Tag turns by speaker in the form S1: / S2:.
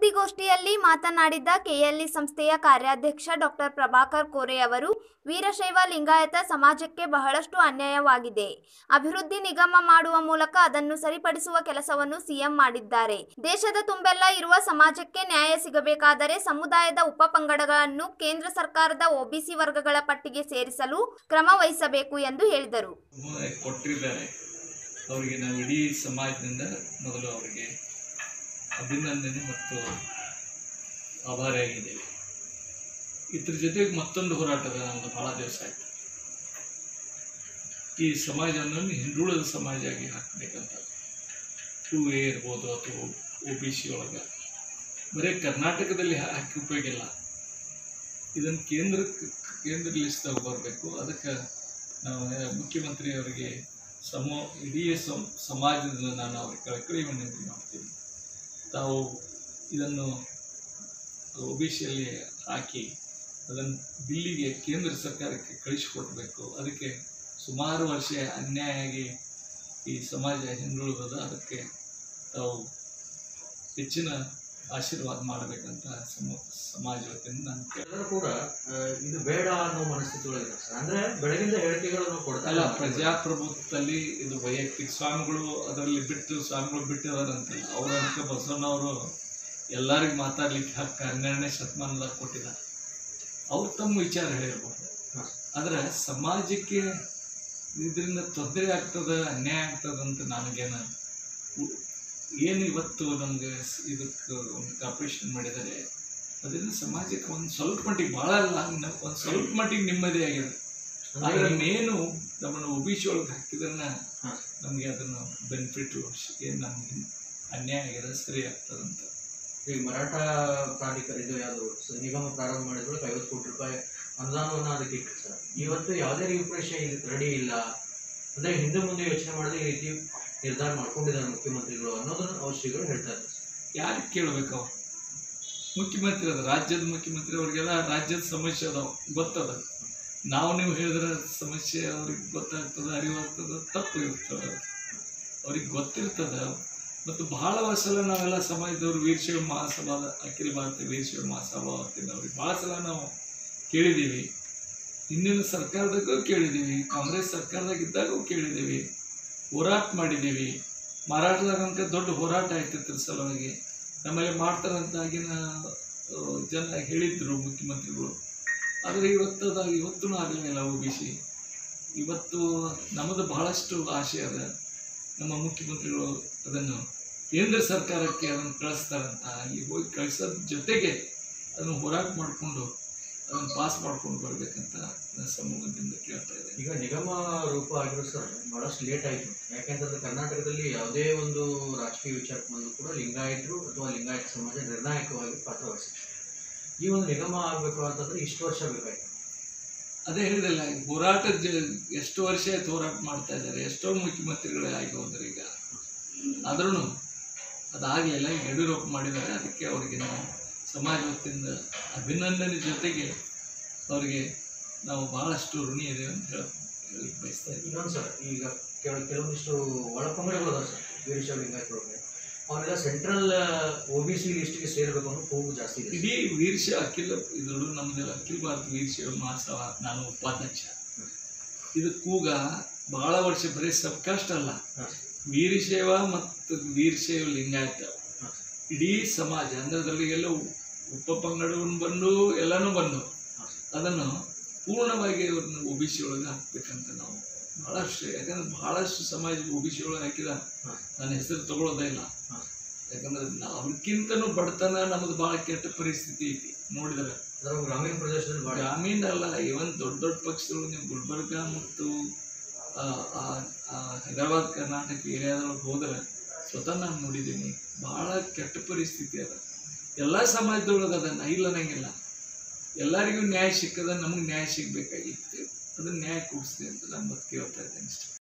S1: ಸುದ್ದಿಗೋಷ್ಠಿಯಲ್ಲಿ ಮಾತನಾಡಿದ ಕೆಎಲ್ಇ ಸಂಸ್ಥೆಯ ಕಾರ್ಯಾಧ್ಯಕ್ಷ ಡಾಕ್ಟರ್ ಪ್ರಭಾಕರ್ ಕೋರೆ ಅವರು ವೀರಶೈವ ಲಿಂಗಾಯತ ಸಮಾಜಕ್ಕೆ ಬಹಳಷ್ಟು ಅನ್ಯಾಯವಾಗಿದೆ ಅಭಿವೃದ್ಧಿ ನಿಗಮ ಮಾಡುವ ಮೂಲಕ ಅದನ್ನು ಸರಿಪಡಿಸುವ ಕೆಲಸವನ್ನು ಸಿಎಂ ಮಾಡಿದ್ದಾರೆ ದೇಶದ ತುಂಬೆಲ್ಲ ಇರುವ ಸಮಾಜಕ್ಕೆ ನ್ಯಾಯ ಸಿಗಬೇಕಾದರೆ ಸಮುದಾಯದ ಉಪಪಂಗಡಗಳನ್ನು ಕೇಂದ್ರ ಸರ್ಕಾರದ ಒಬಿಸಿ ವರ್ಗಗಳ ಪಟ್ಟಿಗೆ ಸೇರಿಸಲು ಕ್ರಮ ವಹಿಸಬೇಕು ಎಂದು ಹೇಳಿದರು
S2: ಕೊಟ್ಟಿದ್ದಾರೆ ಅವರಿಗೆ ನಾವು ಇಡೀ ಸಮಾಜದಿಂದ ಮೊದಲು ಅವರಿಗೆ ಅಭಿನಂದನೆ ಮತ್ತು ಆಭಾರಿಯಾಗಿದ್ದೇವೆ ಇದ್ರ ಜೊತೆಗೆ ಮತ್ತೊಂದು ಹೋರಾಟದ ನಮ್ಮದು ಭಾಳ ದಿವಸ ಆಯಿತು ಈ ಸಮಾಜವನ್ನು ಹಿಂದುಳಿದ ಸಮಾಜ ಆಗಿ ಹಾಕಬೇಕಂತ ಟು ಎ ಇರ್ಬೋದು ಅಥವಾ ಒ ಬಿ ಸಿ ಒಳಗೆ ಬರೀ ಕರ್ನಾಟಕದಲ್ಲಿ ಹಾ- ಹಾಕಿ ಉಪಯೋಗ ಇಲ್ಲ ಇದನ್ನು ಕೇಂದ್ರಕ್ಕೆ ಕೇಂದ್ರ ಲಿಸ್ಟ್ದಾಗ ಬರಬೇಕು ಅದಕ್ಕೆ ನಾವು ಮುಖ್ಯಮಂತ್ರಿ ಅವರಿಗೆ ಸಮ ಇಡೀ ಸಮ ಸಮಾಜದಿಂದ ನಾನು ಅವ್ರಿಗೆ ಕಳಕಳಿ ವಿನಂತಿ ಮಾಡ್ತೀನಿ ತಾವು ಇದನ್ನು ಒ ಬಿ ಸಿಯಲ್ಲಿ ಹಾಕಿ ಅದನ್ನು ಬಿಲ್ಲಿಗೆ ಕೇಂದ್ರ ಸರ್ಕಾರಕ್ಕೆ ಕಳಿಸಿಕೊಡ್ಬೇಕು ಅದಕ್ಕೆ ಸುಮಾರು ವರ್ಷ ಅನ್ಯಾಯ ಆಗಿ ಈ ಸಮಾಜ ಹಿಂದುಳಿದದ ಅದಕ್ಕೆ ತಾವು ಹೆಚ್ಚಿನ ಆಶೀರ್ವಾದ ಮಾಡಬೇಕಂತ ಸಮ ಸಮಾಜ ವತಿಯಿಂದ ನಾನು ಕೇಳ
S3: ಎಲ್ಲರೂ ಕೂಡ ಆ, ಇದು ಬೇಡ ಅನ್ನೋ ಮನಸ್ಥಿತಿ ಒಳಗಿದೆ ಸರ್ ಅಂದ್ರೆ ಬೆಳಗಿಂದ ಹೇಳಿಕೆಗಳನ್ನು ಕೊಡ್ತಾ
S2: ಅಲ್ಲ
S3: ಇಲ್ಲ
S2: ಪ್ರಜಾಪ್ರಭುತ್ವದಲ್ಲಿ ಇದು ವೈಯಕ್ತಿಕ ಸ್ವಾಮಿಗಳು ಅದರಲ್ಲಿ ಬಿಟ್ಟು ಸ್ವಾಮಿಗಳು ಬಿಟ್ಟಿದಾರಂತಲ್ಲ ಅವರಂತ ಬಸವಣ್ಣವರು ಎಲ್ಲರಿಗೂ ಮಾತಾಡ್ಲಿಕ್ಕೆ ಹಕ್ಕು ಹನ್ನೆರಡನೇ ಶತಮಾನದಾಗ ಕೊಟ್ಟಿದ್ದಾರೆ ಅವ್ರು ತಮ್ಮ ವಿಚಾರ ಹೇಳಿರ್ಬೋದು
S3: ಹಾಂ.
S2: ಆದ್ರೆ ಸಮಾಜಕ್ಕೆ ಇದರಿಂದ ತೊಂದರೆ ಆಗ್ತದ ಅನ್ಯಾಯ ಆಗ್ತದ ಅಂತ ನನಗೇನು ಉ- ಏನು ಇವತ್ತು ನಮಗೆ ಇದಕ್ಕೆ ಒಂದು ಕಾರ್ಪೊರೇಷನ್ ಮಾಡಿದ್ದಾರೆ ಅದರಿಂದ ಸಮಾಜಕ್ಕೆ ಒಂದು ಸ್ವಲ್ಪ ಮಟ್ಟಿಗೆ ಭಾಳ ಅಲ್ಲ ಒಂದು ಸ್ವಲ್ಪ ಮಟ್ಟಿಗೆ ನೆಮ್ಮದಿ ಆಗಿದೆ ಆದರೆ ಮೇನು ನಮ್ಮನ್ನು ಒ ಬಿ ಸಿ ಒಳಗೆ ಹಾಕಿದ್ರನ್ನ
S3: ಹಾಂ.
S2: ನಮಗೆ ಅದನ್ನು ಬೆನಿಫಿಟ್ ಏನು ನಮಗೆ ಅನ್ಯಾಯ ಆಗಿದೆ ಸರಿ ಆಗ್ತದಂತ
S3: ಈಗ ಮರಾಠ ಪ್ರಾಧಿಕಾರ ಇದು ಯಾವುದು ಸ- ನಿಗಮ ಪ್ರಾರಂಭ ಮಾಡಿದ್ರು ಐವತ್ತು ಕೋಟಿ ರೂಪಾಯಿ ಅನುದಾನವನ್ನು ಅದಕ್ಕೆ ಇಟ್ಟರು ಸರ್ ಇವತ್ತು ಯಾವುದೇ ರೂಪರೇಷ ರೆಡಿ ಇಲ್ಲ ಅಂದ್ರೆ ಹಿಂದೆ ಮುಂದೆ ಯೋಚನೆ ಮಾಡದೆ ಈ ರೀತಿ ನಿರ್ಧಾರ ಮಾಡ್ಕೊಂಡಿದ್ದಾರೆ ಮುಖ್ಯಮಂತ್ರಿಗಳು ಅನ್ನೋದನ್ನು ಅವ್ರು ಶ್ರೀಗಳು ಹೇಳ್ತಾ ಇದ್ದಾರೆ ಸರ್.
S2: ಯಾರಿಗೆ ಕೇಳಬೇಕು ಅವ್ರು ಮುಖ್ಯಮಂತ್ರಿ ಅದ ರಾಜ್ಯದ ಮುಖ್ಯಮಂತ್ರಿ ಅವ್ರಿಗೆಲ್ಲ ರಾಜ್ಯದ ಸಮಸ್ಯೆ ಅದಾವ ಗೊತ್ತದ ನಾವು ನೀವು ಹೇಳಿದ್ರೆ ಸಮಸ್ಯೆ ಅವ್ರಿಗೆ ಗೊತ್ತಾಗ್ತದ ಅರಿವಾಗ್ತದ ತಪ್ಪು ಇರ್ತದ ಅವ್ರಿಗೆ ಗೊತ್ತಿರ್ತದ ಮತ್ತು ಬಹಳ ಸಲ ನಾವೆಲ್ಲ ಸಮಾಜದವ್ರು ವೀರಶೈವ ಮಹಾಸಭಾದ ಅಖಿಲ ಭಾರತ ವೀರಶೈವ ಮಹಾಸಭಾ ವತಿಯಿಂದ ಅವ್ರಿಗೆ ಭಾಳ ಸಲ ನಾವು ಕೇಳಿದ್ದೀವಿ ಹಿಂದಿನ ಸರ್ಕಾರದಾಗೂ ಕೇಳಿದ್ದೀವಿ ಕಾಂಗ್ರೆಸ್ ಸರ್ಕಾರದಾಗ ಇದ್ದಾಗೂ ಕೇಳಿದ್ದೀವಿ ಹೋರಾಟ ಮಾಡಿದ್ದೀವಿ ಮಾರಾಟದಾಗಂತ ದೊಡ್ಡ ಹೋರಾಟ ಆಯ್ತಿತ್ತು ಸಲುವಾಗಿ ನಮ್ಮಲ್ಲಿ ಮಾಡ್ತಾರಂತ ಆಗಿನ ಆ, ಜನ ಹೇಳಿದ್ರು ಮುಖ್ಯಮಂತ್ರಿಗಳು ಆದರೆ ಇವತ್ತು ಅದು ಇವತ್ತೂ ಆಗಲಿಲ್ಲ ಒ ಬಿ ಸಿ ಇವತ್ತು ನಮ್ಮದು ಬಹಳಷ್ಟು ಆಸೆ ಅದ ನಮ್ಮ ಮುಖ್ಯಮಂತ್ರಿಗಳು ಅದನ್ನು ಕೇಂದ್ರ ಸರ್ಕಾರಕ್ಕೆ ಅದನ್ನು ಕಳಿಸ್ತಾರಂತ ಅಲ್ಲಿ ಹೋಗಿ ಕಳಿಸೋದ್ರ ಜೊತೆಗೆ ಅದನ್ನು ಹೋರಾಟ ಮಾಡಿಕೊಂಡು ಅದನ್ನು ಪಾಸ್ ಮಾಡ್ಕೊಂಡು ಬರಬೇಕಂತ ನಾನು ಸಮೂಹದಿಂದ ಕೇಳ್ತಾ ಇದ್ದೇನೆ
S3: ಈಗ ನಿಗಮ ರೂಪ ಆಗಿರೋ ಸರ್ ಬಹಳಷ್ಟು ಲೇಟ್ ಆಯಿತು ಯಾಕೆಂತಂದ್ರೆ ಕರ್ನಾಟಕದಲ್ಲಿ ಯಾವುದೇ ಒಂದು ರಾಜಕೀಯ ವಿಚಾರಕ್ಕೆ ಬಂದು ಕೂಡ ಲಿಂಗಾಯತರು ಅಥವಾ ಲಿಂಗಾಯತ ಸಮಾಜ ನಿರ್ಣಾಯಕವಾಗಿ ಪಾತ್ರ ವಹಿಸಿದೆ ಈ ಒಂದು ನಿಗಮ ಆಗಬೇಕು ಅಂತಂದ್ರೆ ಇಷ್ಟು ವರ್ಷ ಬೇಕಾಯ್ತು
S2: ಅದೇ ಹೇಳಿದಲ್ಲ ಈ ಹೋರಾಟ ಜ ಎಷ್ಟು ವರ್ಷ ಆಯ್ತು ಹೋರಾಟ ಮಾಡ್ತಾ ಇದ್ದಾರೆ ಎಷ್ಟೋ ಮುಖ್ಯಮಂತ್ರಿಗಳೇ ಆಗಿ ಹೋದ್ರು ಈಗ ಆದ್ರೂ ಅದಾಗಲಿಲ್ಲ ಈಗ ಯಡಿಯೂರಪ್ಪ ಮಾಡಿದ್ದಾರೆ ಅದಕ್ಕೆ ಅವರಿಗೆ ನಾವು ಸಮಾಜ ವತಿಯಿಂದ ಅಭಿನಂದನೆ ಜೊತೆಗೆ ಅವರಿಗೆ ನಾವು ಭಾಳಷ್ಟು ಋಣಿ ಇದ್ದೇವೆ ಅಂತ ಹೇಳ ಹೇಳಲಿಕ್ಕೆ ಬಯಸ್ತಾ ಇದ್ದೀವಿ
S3: ಇನ್ನೊಂದು ಸರ್ ಈಗ ಕೆಲ ಕೆಲವೊಂದಿಷ್ಟು ಒಳಪಂಗಡಗಳು ಅದಾವೆ ಸರ್ ವೀರಶೈವ ಲಿಂಗಾಯತರೊಳಗೆ ಅವನ್ನೆಲ್ಲ ಸೆಂಟ್ರಲ್ ಒ ಬಿ ಸಿ ಲಿಸ್ಟ್ಗೆ ಸೇರಬೇಕು ಅನ್ನೋ ಕೂಗು ಜಾಸ್ತಿ ಇದೆ
S2: ಇಡೀ ವೀರಶೈವ ಅಖಿಲ ಇದು ನಮ್ಮದೆಲ್ಲ ಅಖಿಲ ಭಾರತ ವೀರಶೈವ ಮಹಾಸಭಾ ನಾನು ಉಪಾಧ್ಯಕ್ಷ ಇದು ಕೂಗ ಬಹಳ ವರ್ಷ ಬರೀ ಸಬ್ಕಾಸ್ಟ್ ಅಲ್ಲ
S3: ಹಾಂ ಸರ್.
S2: ವೀರಶೈವ ಮತ್ತು ವೀರಶೈವ ಲಿಂಗಾಯತ
S3: ಹಾಂ.
S2: ಇಡೀ ಸಮಾಜ ಅಂದ್ರೆ ಅದರಲ್ಲಿ ಎಲ್ಲ ಉಪಪಂಗಡವನ್ನು ಬಂದು ಎಲ್ಲನೂ ಬಂದು
S3: ಹಾಂ ಸರ್.
S2: ಅದನ್ನು ಪೂರ್ಣವಾಗಿ ಅವ್ರನ್ನ ಒ ಬಿ ಸಿ ಒಳಗೆ ಹಾಕ್ಬೇಕಂತ ನಾವು ಭಾಳಷ್ಟು ಯಾಕಂದ್ರೆ ಭಾಳಷ್ಟು ಸಮಾಜ ಒ ಬಿ ಸಿ ಒಳಗೆ ಹಾಕಿದ
S3: ಹಾಂ.
S2: ನನ್ನ ಹೆಸರು ತಗೊಳ್ಳೋದೇ ಇಲ್ಲ
S3: ಹಾಂ.
S2: ಯಾಕಂದ್ರೆ ನಾವು ಅವ್ರಿಗಿಂತನೂ ಬಡತನ ನಮ್ಮದು ಭಾಳ ಕೆಟ್ಟ ಪರಿಸ್ಥಿತಿ ಐತಿ ನೋಡಿದ್ರೆ
S3: ಅದರ ಗ್ರಾಮೀಣ ಪ್ರದೇಶದಲ್ಲಿ ಭಾಳ
S2: ಗ್ರಾಮೀಣ ಅಲ್ಲ ಇವನ್ ದೊಡ್ಡ ದೊಡ್ಡ ಪಕ್ಷಗಳು ನೀವು ಗುಲ್ಬರ್ಗ ಮತ್ತು ಆ, ಆ, ಆ, ಹೈದರಾಬಾದ್ ಕರ್ನಾಟಕ ಏರಿಯಾದೊಳಗೆ ಹೋದ್ರೆ ಸ್ವತಃ ನಾನು ನೋಡಿದ್ದೀನಿ ಭಾಳ ಕೆಟ್ಟ ಪರಿಸ್ಥಿತಿ ಅದ ಎಲ್ಲ ಸಮಾಜದೊಳಗೆ ಅದನ್ನ ಇಲ್ಲ ಅನ್ನಂಗಿಲ್ಲ ಎಲ್ಲರಿಗೂ ನ್ಯಾಯ ಸಿಕ್ಕದ ನಮಗೆ ನ್ಯಾಯ ಸಿಗ್ಬೇಕಾಗಿತ್ತು ಅದನ್ನ ನ್ಯಾಯ ಕೊಡಿಸ್ಲಿ ಅಂತ ನಾನು ಮತ್ತೆ ಕೇಳ್ತಾ ಇದ್ದೇನೆ ಅಷ್ಟೇ